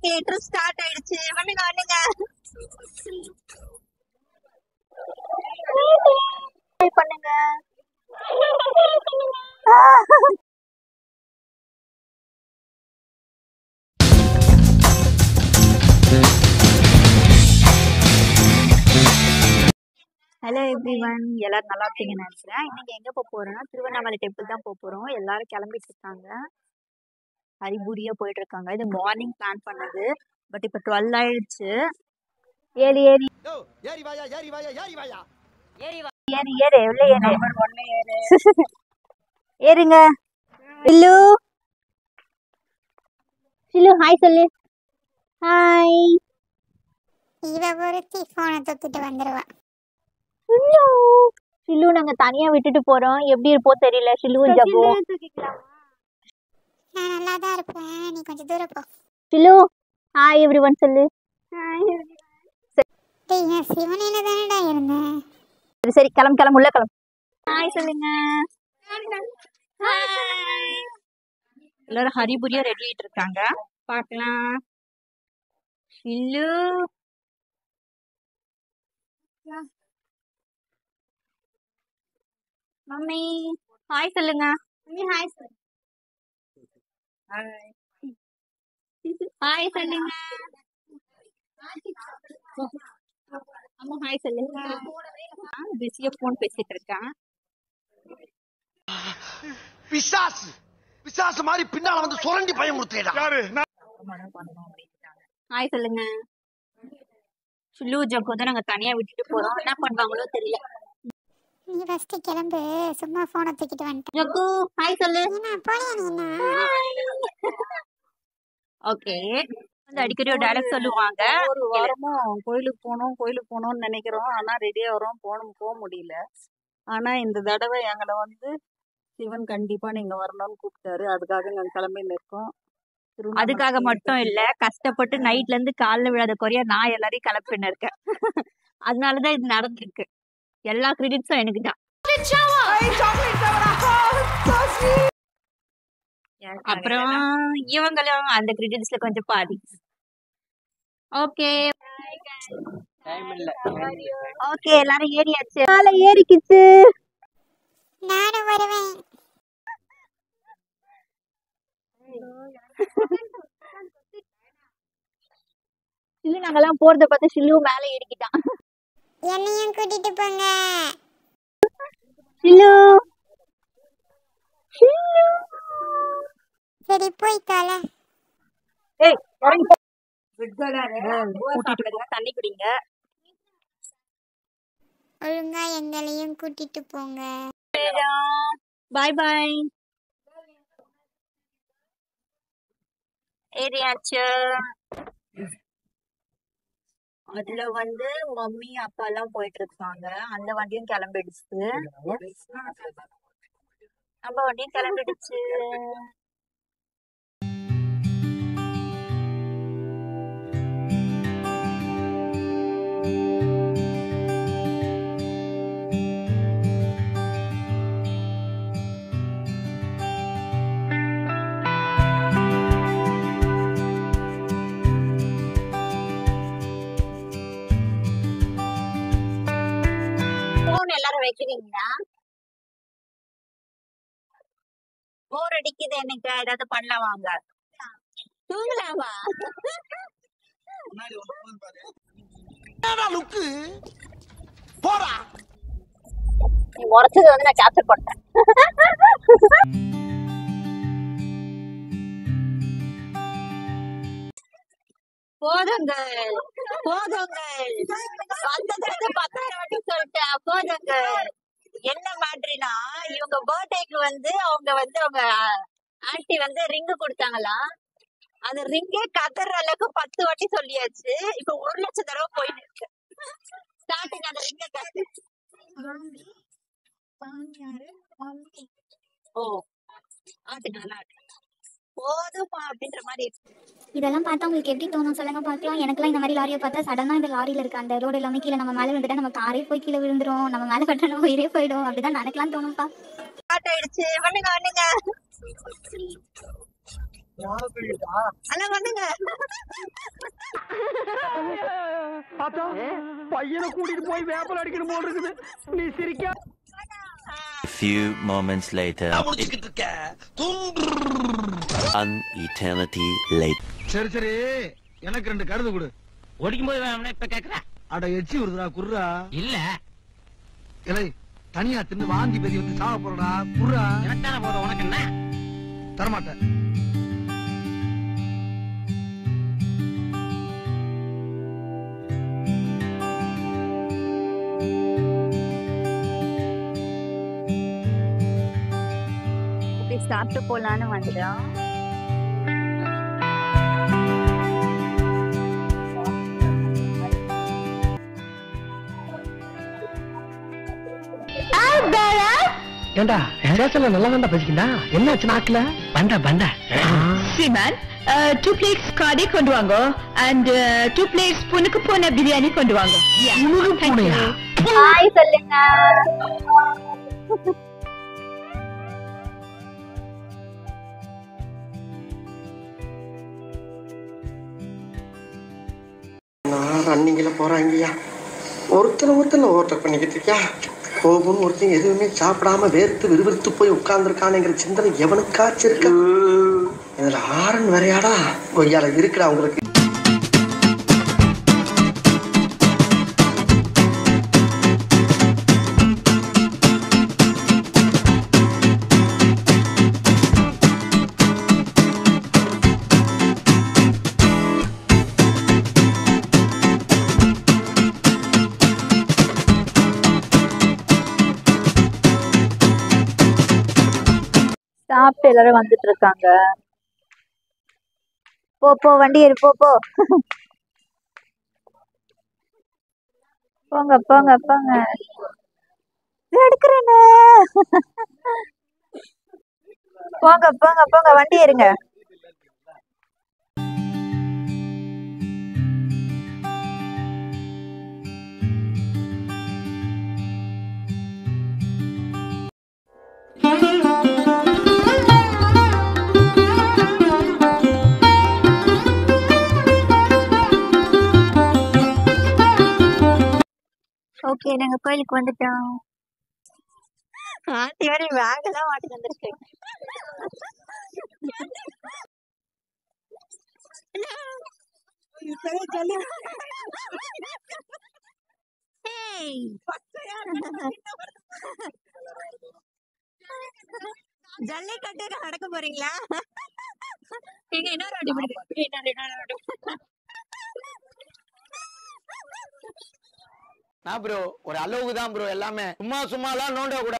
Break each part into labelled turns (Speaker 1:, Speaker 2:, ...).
Speaker 1: Okay trip start ஆயிடுச்சு பண்ணுங்க பண்ணுங்க பண்ணுங்க ஹலோ எவ்ரி ஒன் எல்லாரும் நல்லா இருப்பீங்கன்னு நினைக்கிறேன் இன்னைக்கு எங்க போக போறோம்னா திருவண்ணாமலை டெம்பிள் தான் போக போறோம் எல்லாரும் கிளம்பிட்டு இருக்காங்க ஹரிபூரியா போயிட்டு இருக்காங்க இது மார்னிங் பிளான் பண்ணது பட் இப்போ டுவெல் ஆயிடுச்சு ஏறி ஏறி
Speaker 2: யோ ஏறி வாயா ஏறி வாயா ஏறி வாயா
Speaker 1: ஏறி ஏறு உள்ள ஏறு ஏறுங்க சில்லு சில்லு ஹாய் சொல்லு ஹாய்
Speaker 3: இவ ஒருத்தி போனை தூக்கிட்டு வந்துருவா
Speaker 1: சில்லு சில்லு நாங்க தனியா விட்டுட்டு போறோம் எப்படி இருப்போ தெரியல சில்லு ஜப்பு
Speaker 3: நான் நல்லா தான் இருப்பேன் நீ கொஞ்சம் தூரம் போ
Speaker 1: சில்லு ஹாய் எவ்ரி ஒன் சொல்லு
Speaker 3: டேய் நான் சிவனையில தானடா இருந்தேன்
Speaker 1: சரி சரி கிளம்பு கிளம்பு உள்ள கிளம்பு ஹாய் சொல்லுங்க எல்லாரும் ஹரிபுரியா ரெடி ஆயிட்டு இருக்காங்க பார்க்கலாம் சில்லு மம்மி ஹாய் சொல்லுங்க மம்மி ஹாய் சொல்லு ஹாய் சொல்லுங்க அம்மா ஹாய் சொல்லுங்க பிஸியா போன் பேசிட்டு இருக்கான்
Speaker 2: பிசாசு பிசாசு மாதிரி பின்னால வந்து சுரண்டி பயமுறுத்தேடா
Speaker 1: ஹாய் சொல்லுங்க சுல்லு ஜக்கு தான் நாங்க தனியா விட்டுட்டு போறோம் என்ன பண்ணுவாங்களோ தெரியல
Speaker 3: நீ ஃபர்ஸ்ட் கிளம்பு சும்மா போனை தூக்கிட்டு வந்துட்டேன்
Speaker 1: ஜக்கு ஹாய் சொல்லு
Speaker 3: என்ன போலியா நீ என்ன
Speaker 1: ஓகே வந்து அடிக்கடி ஒரு டைலாக் சொல்லுவாங்க
Speaker 4: ஒரு வாரமா கோயிலுக்கு போகணும் கோயிலுக்கு போகணும்னு நினைக்கிறோம் ஆனா ரெடியா வரோம் போகணும் போக முடியல ஆனா இந்த தடவை எங்களை வந்து சிவன் கண்டிப்பா நீங்க வரணும்னு கூப்பிட்டாரு அதுக்காக நாங்க கிளம்பி நிற்கோம் திருவண்ணாமலை
Speaker 1: அதுக்காக மட்டும் இல்ல கஷ்டப்பட்டு நைட்ல இருந்து காலைல விழாத குறையா நான் எல்லாரையும் கிளப்பின்னு இருக்கேன் அதனாலதான் இது நடந்திருக்கு எல்லா கிரெடிட்ஸும் எனக்கு தான் அப்புறம் இவங்களும் அந்த கிரெடிட்ஸ்ல கொஞ்சம் பாதி ஓகே ஓகே எல்லாரும் ஏறியாச்சு மேல ஏறிக்கிச்சு
Speaker 3: நானும் வருவேன்
Speaker 1: சில்லு நாங்கெல்லாம் போறத பார்த்து சில்லு மேல ஏறிக்கிட்டான்
Speaker 3: என்னையும் கூட்டிட்டு போங்க
Speaker 1: சில்லு சில்லு
Speaker 3: சரி போய் தொலை
Speaker 1: ஏய் இறங்கி போ. கூட்டிட்டு போங்க, தண்ணி குடிங்க
Speaker 3: ஒழுங்கா எங்களையும் கூட்டிட்டு போங்க
Speaker 1: பாய் பாய் ஏறியாச்சு அதுல வந்து மம்மி அப்பா எல்லாம் போயிட்டு இருக்காங்க அந்த வண்டியும் கிளம்பிடுச்சு நம்ம வண்டியும் கிளம்பிடுச்சு போன் எல்லாரும் வைக்கிறீங்களா போர் அடிக்குது எனக்கு ஏதாவது பண்ணலாம் வாங்க தூங்கலாமா
Speaker 2: என்னடா லுக்கு போடா
Speaker 1: நீ முறைச்சது வந்து நான் கேப்சர் பண்ணேன் போதுங்கள் போதுங்கள் வந்ததுக்கு பத்தாயிரம் வாட்டி சொல்லிட்டேன் போதுங்கள் என்ன மாதிரினா இவங்க பர்த்டேக்கு வந்து அவங்க வந்து அவங்க ஆன்ட்டி வந்து ரிங்கு கொடுத்தாங்களா அந்த ரிங்கே கதற அளவுக்கு பத்து வாட்டி சொல்லியாச்சு இப்ப ஒரு லட்சம் தடவை போயிட்டு இருக்கு ஸ்டார்டிங் அந்த ரிங்க கத்து ஓ ஆட்டுங்க ஆட்டு போதுமா அப்படின்ற மாதிரி இருக்கு.
Speaker 3: இதெல்லாம் பார்த்தா உங்களுக்கு எப்படி தோணும் சொல்லுங்க பார்க்கலாம் எனக்குலாம் இந்த மாதிரி லாரியை பார்த்தா சடனாக இந்த லாரியில் இருக்க அந்த ரோடு எல்லாமே கீழே நம்ம மேலே விழுந்துட்டா நம்ம காரே போய் கீழே விழுந்துரும் நம்ம மேலே கட்ட நம்ம உயிரே போயிடும் அப்படிதான் எனக்குலாம் தோணும்ப்பா
Speaker 1: ஸ்டார்ட் ஆயிடுச்சு பண்ணுங்க பண்ணுங்க அண்ணா பண்ணுங்க
Speaker 5: பார்த்தா பையனை கூட்டிட்டு போய் வேப்பல் அடிக்கணும் போல் இருக்குது நீ சிரிக்க
Speaker 6: few moments later,
Speaker 2: முடிச்சுக்கிட்டு இருக்க துண்டு
Speaker 6: an eternity later.
Speaker 2: சரி சரி எனக்கு ரெண்டு கருது கொடு
Speaker 5: ஓடிக்கும் போது வேணும்னா இப்ப கேக்குற
Speaker 2: அட எச்சி வருதுடா குர்ரா
Speaker 5: இல்ல
Speaker 2: இலை தனியா தின்னு வாந்தி பெதி வந்து சாவ போறடா குர்ரா
Speaker 5: எனக்கு தானே போதும் உனக்கு என்ன
Speaker 2: தரமாட்டேன்
Speaker 3: இப்படி சாப்பிட்டு போலான்னு வந்துடும்
Speaker 5: ஏண்டா ரேஷன்ல நல்லா தான்டா பேசிக்கிண்டா என்னாச்சு நாக்குல Banda Banda
Speaker 7: Seaman, uh, two plates kade கொண்டு வாங்க and uh, two plates புனுக்கு போன பிரியாணி கொண்டு வாங்க Yeah. Thank you.
Speaker 3: ஹாய் சொல்லுங்க
Speaker 8: நான் ரன்னிங்கில போறாங்கய்யா ஒருத்தனை ஒருத்தனை ஓவர் பண்ணிக்கிட்டு இருக்கியா கோபம் ஒருத்தன் எதுவுமே சாப்பிடாம வேர்த்து விறுவிறுத்து போய் உட்கார்ந்துருக்கானுங்கிற சிந்தனை எவனுக்காச்சும் இருக்கா இதுல ஆரன் வேறையாடா கொய்யால இருக்குடா உங்களுக்கு
Speaker 1: சாப்பிட்டு எல்லாரும் வந்துட்டு இருக்காங்க போ போ வண்டி ஏறு போ போ போங்க போங்க போங்க எடுக்கிறேன்னு போங்க போங்க போங்க வண்டி ஏறுங்க ஓகே நாங்க கோயிலுக்கு வந்துட்டோம் ஆண்டி வரை பேக் எல்லாம் மாட்டி வந்திருக்கு Hey! ஜல்லிக்கட்டு நடக்க போறீங்களா எங்க இன்னொரு வாட்டி பிடிக்கு இன்னொரு இன்னொரு வாட்டி
Speaker 5: நான் ப்ரோ ஒரு அளவுக்கு தான் ப்ரோ எல்லாமே சும்மா சும்மாலாம் நோண்ட கூட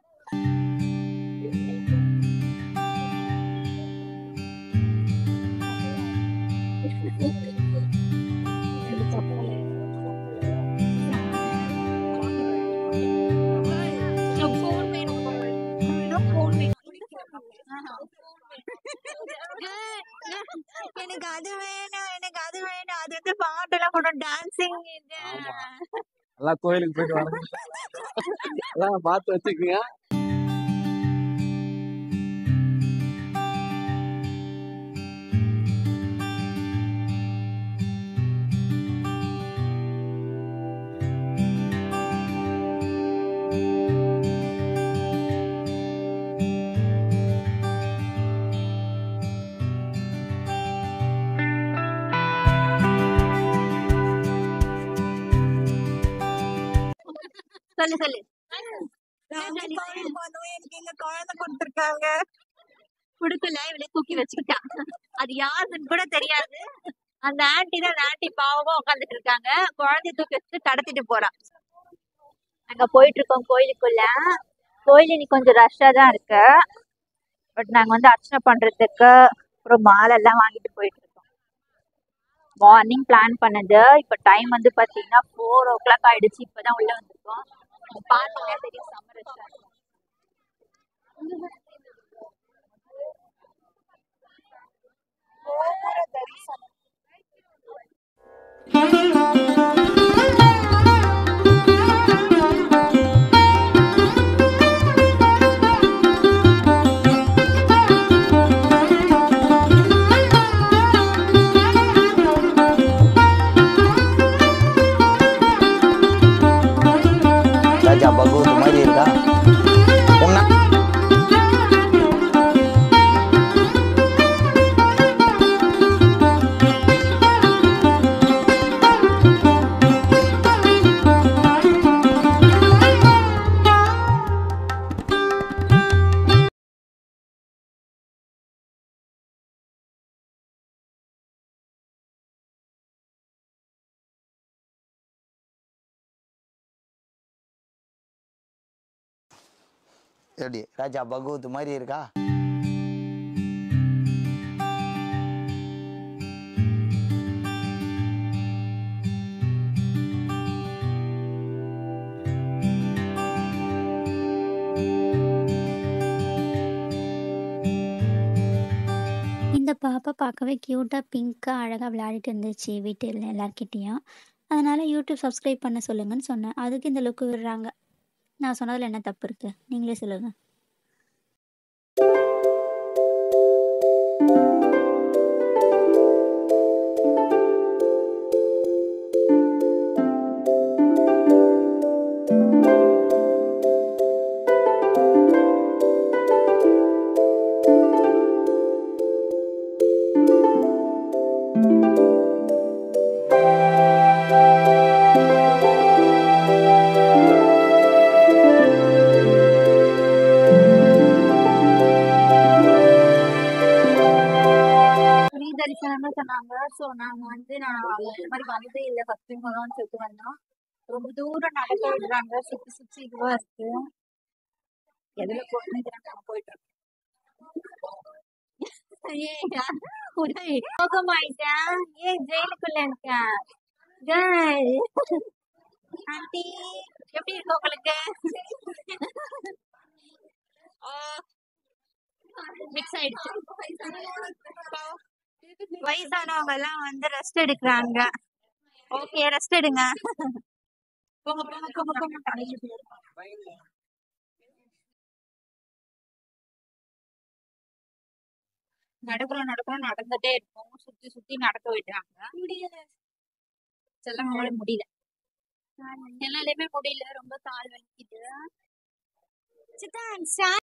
Speaker 1: எனக்கு அது வேணும் எனக்கு அது வேணும் அது வந்து பாட்டெல்லாம் கூட டான்சிங் இது
Speaker 9: எல்லாம் கோயிலுக்கு போயிட்டு வரேன் எல்லாம் பார்த்து வச்சுக்கோங்க
Speaker 1: சொல்லு சொல்லு எனக்கு எங்க குழந்தை கொடுத்துருக்காங்க குடுக்கல இவளே தூக்கி வச்சுக்கிட்டா அது யாருன்னு கூட தெரியாது அந்த ஆன்ட்டி தான் அந்த ஆன்ட்டி பாவமா உட்காந்துட்டு இருக்காங்க குழந்தைய தூக்கி வச்சுட்டு கடத்திட்டு போறா நாங்க போயிட்டு இருக்கோம் கோயிலுக்குள்ள கோயில் இன்னைக்கு கொஞ்சம் ரஷ்ஷா தான் இருக்கு பட் நாங்க வந்து அர்ச்சனை பண்றதுக்கு அப்புறம் மாலை எல்லாம் வாங்கிட்டு போயிட்டு இருக்கோம் மார்னிங் பிளான் பண்ணது இப்ப டைம் வந்து பாத்தீங்கன்னா ஃபோர் ஓ கிளாக் ஆயிடுச்சு இப்பதான் உள்ள வந்திருக்கோம் பார்த்தீங்கன்னா தெரியும் சம்மர் ரஷ்ஷா இருக்கு
Speaker 10: எப்படி ராஜா பகவத் மாதிரி இருக்கா
Speaker 3: இந்த பாப்பா பார்க்கவே க்யூட்டாக பிங்க்காக அழகாக விளையாடிட்டு இருந்துச்சு வீட்டில் எல்லார்கிட்டேயும் அதனால் யூடியூப் சப்ஸ்கிரைப் பண்ண சொல்லுங்கன்னு சொன்னேன் அதுக்கு இந்த லுக்கு விடுறாங்க நான் சொன்னதில் என்ன தப்பு இருக்குது நீங்களே சொல்லுங்கள்
Speaker 1: ஃப்ரீ தரிசனம்னு சொன்னாங்க ஸோ நாங்க வந்து நான் இந்த மாதிரி வந்ததே இல்லை ஃபர்ஸ்ட் டைம் வரோம்னு சொல்லிட்டு வந்தோம் ரொம்ப தூரம் நடக்க விடுறாங்க சுத்தி சுத்தி இதுவா இருக்கு எதுல போகணும்னு தெரியல நாங்க போயிட்டு இருக்கோம் ஏய், உதவி சோகமாயிட்டேன் ஏன் ஜெயிலுக்குள்ள இருக்கேன் கேர்ள் ஆண்டி எப்படி இருக்கு உங்களுக்கு மிக்ஸ் ஆயிடுச்சு வயசானவங்க எல்லாம் வந்து ரெஸ்ட் எடுக்கிறாங்க ஓகே ரெஸ்ட் எடுங்க போங்க போங்க போங்க போங்க தலையில போயிரு. நடக்கிறோம் நடக்கிறோம் நடந்துட்டே இருக்கோம் சுத்தி சுத்தி நடக்க விடுறாங்க முடியல செல்லமால முடியல என்னாலுமே முடியல ரொம்ப கால் வலிக்குது சித்தான் ஸ்டார்ட்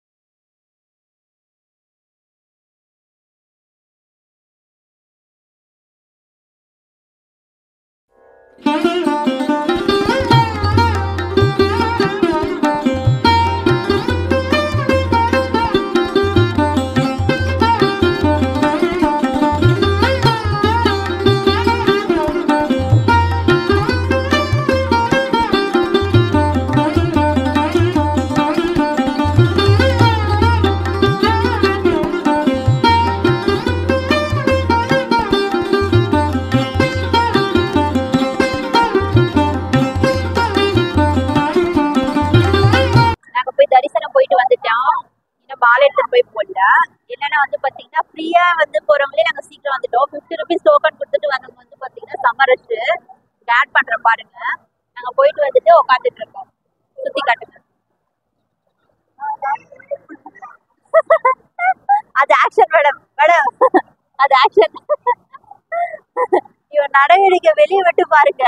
Speaker 1: நாங்க போய் தரிசனம் போயிட்டு வந்துட்டோம் இன்னும் மாலை எடுத்துட்டு போய் போடல என்னன்னா வந்து பாத்தீங்கன்னா ஃப்ரீயா வந்து போறவங்களே நாங்க சீக்கிரம் வந்துட்டோம் ஃபிஃப்டி ருபீஸ் டோக்கன் கொடுத்துட்டு வந்தவங்க வந்து பாத்தீங்கன்னா சம்மர் ரெஸ்ட் ஆட் பண்றோம் பாருங்க நாங்க போயிட்டு வந்துட்டு உட்காந்துட்டு இருக்கோம் சுத்தி காட்டுங்க அது ஆக்ஷன் மேடம் மேடம் அது ஆக்ஷன் இவன் நடவடிக்கை வெளியே விட்டு பாருங்க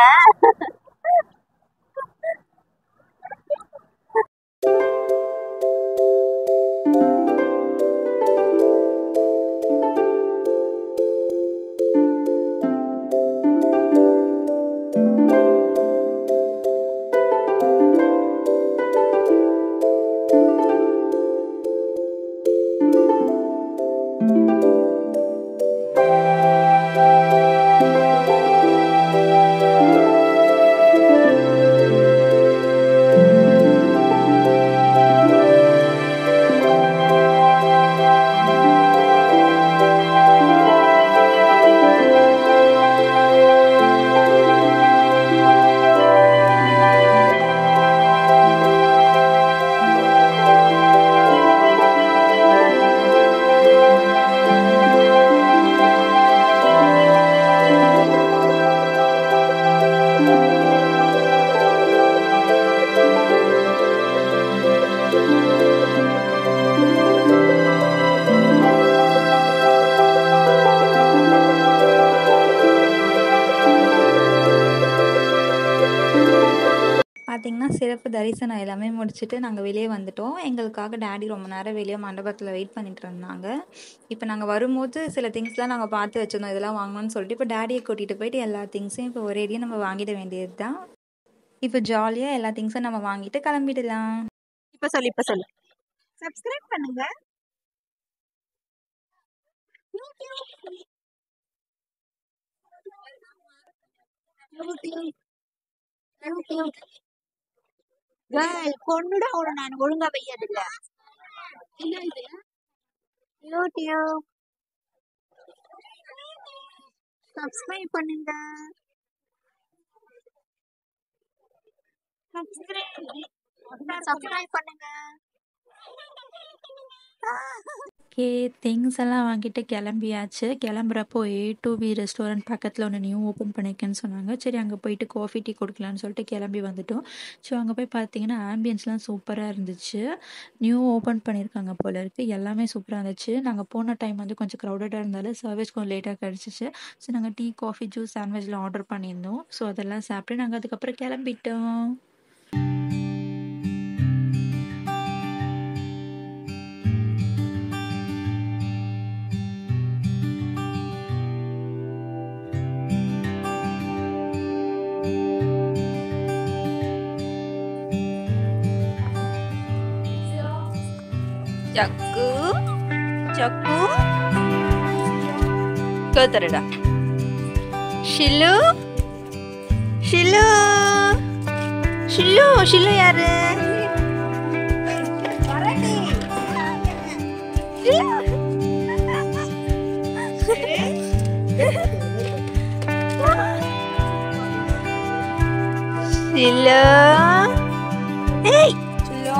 Speaker 11: பார்த்தீங்கன்னா சிறப்பு தரிசனம் எல்லாமே முடிச்சுட்டு நாங்கள் வெளியே வந்துட்டோம் எங்களுக்காக டேடி ரொம்ப நேரம் வெளியே மண்டபத்தில் வெயிட் பண்ணிட்டு இருந்தாங்க இப்போ நாங்கள் வரும்போது சில திங்ஸ்லாம் நாங்கள் பார்த்து வச்சிருந்தோம் இதெல்லாம் வாங்கணும்னு சொல்லிட்டு இப்போ டேடியை கூட்டிகிட்டு போயிட்டு எல்லா திங்ஸையும் இப்போ ஒரேடியாக நம்ம வாங்கிட வேண்டியது தான் இப்போ ஜாலியாக எல்லா திங்ஸும் நம்ம வாங்கிட்டு கிளம்பிடலாம்
Speaker 1: இப்ப சொல்லு இப்ப சொல்லு சப்ஸ்கிரைப் பண்ணுங்க கேர்ள் கொன்னுட அவனை நான் ஒழுங்கா வையதில்ல யூடியூப் சப்ஸ்கிரைப் பண்ணுங்க சப்ஸ்கிரைப் பண்ணுங்க
Speaker 3: ஓகே திங்ஸ் எல்லாம் வாங்கிட்டு கிளம்பியாச்சு கிளம்புறப்போ ஏ டு பி ரெஸ்டாரண்ட் பக்கத்தில் ஒன்று நியூ ஓப்பன் பண்ணியிருக்கேன்னு சொன்னாங்க சரி அங்கே போயிட்டு காஃபி டீ குடிக்கலான்னு சொல்லிட்டு கிளம்பி வந்துட்டோம் ஸோ அங்கே போய் பார்த்தீங்கன்னா ஆம்பியன்ஸ்லாம் சூப்பராக இருந்துச்சு நியூ ஓப்பன் பண்ணியிருக்காங்க போல இருக்குது எல்லாமே சூப்பராக இருந்துச்சு நாங்கள் போன டைம் வந்து கொஞ்சம் க்ரௌடடாக இருந்தாலும் சர்வீஸ் கொஞ்சம் லேட்டாக கிடச்சிச்சு ஸோ நாங்கள் டீ காஃபி ஜூஸ் சாண்ட்விச்லாம் ஆர்டர் பண்ணியிருந்தோம் ஸோ அதெல்லாம் சாப்பிட்டு நாங்கள் அதுக்கப்புறம் கிளம்பிட்டோம்
Speaker 7: Jaku, Jaku, kau terada. Shilu, Shilu, Shilu, Shilu யாரு? Shilu, hey, Shilu.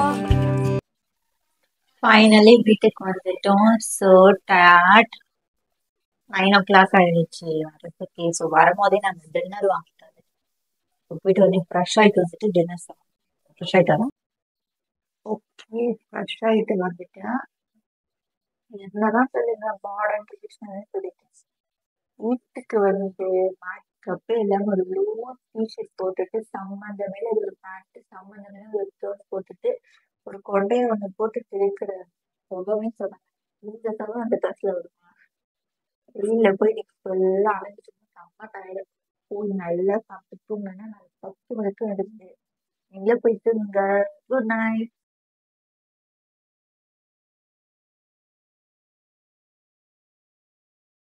Speaker 1: ஃபைனலி வீட்டுக்கு வந்துட்டோம் so tired nine o'clock ஆயிடுச்சு வரதுக்கு ஸோ வரும்போதே நாங்கள் டின்னர் வாங்கிட்டு வந்துட்டோம் போயிட்டு வந்து ஃப்ரெஷ் ஆகிட்டு வந்துட்டு டின்னர் சாப்பிட்டோம் ஃப்ரெஷ் ஆகிட்டு வரோம் ஓகே ஃப்ரெஷ் ஆகிட்டு வந்துட்டேன் என்னதான் சொல்லுங்க மாடர்ன் ட்ரெடிஷ்னல் சொல்லிட்டு வீட்டுக்கு வந்து மேக்கப் எல்லாம் ஒரு ப்ளூ டிஷர்ட் போட்டுட்டு சம்மந்தமே இல்லை ஒரு பேண்ட் சம்மந்தமே இல்லை ஒரு ஷர்ட் போட்டுட்டு ஒரு கொண்டைய ஒண்ணு போட்டு இருக்கிற சுகமே சொல்றாங்க இந்த சகம் அந்த ட்ரெஸ்ல வருமா வெளியில போய் இன்னைக்கு ஃபுல்லா அலைஞ்சிட்டு செம்ம டயர்டு போய் நல்லா சாப்பிட்டு தூங்கினா நான் பத்து மணிக்கு எடுத்து எங்க போய் தூங்குங்க குட் நைட்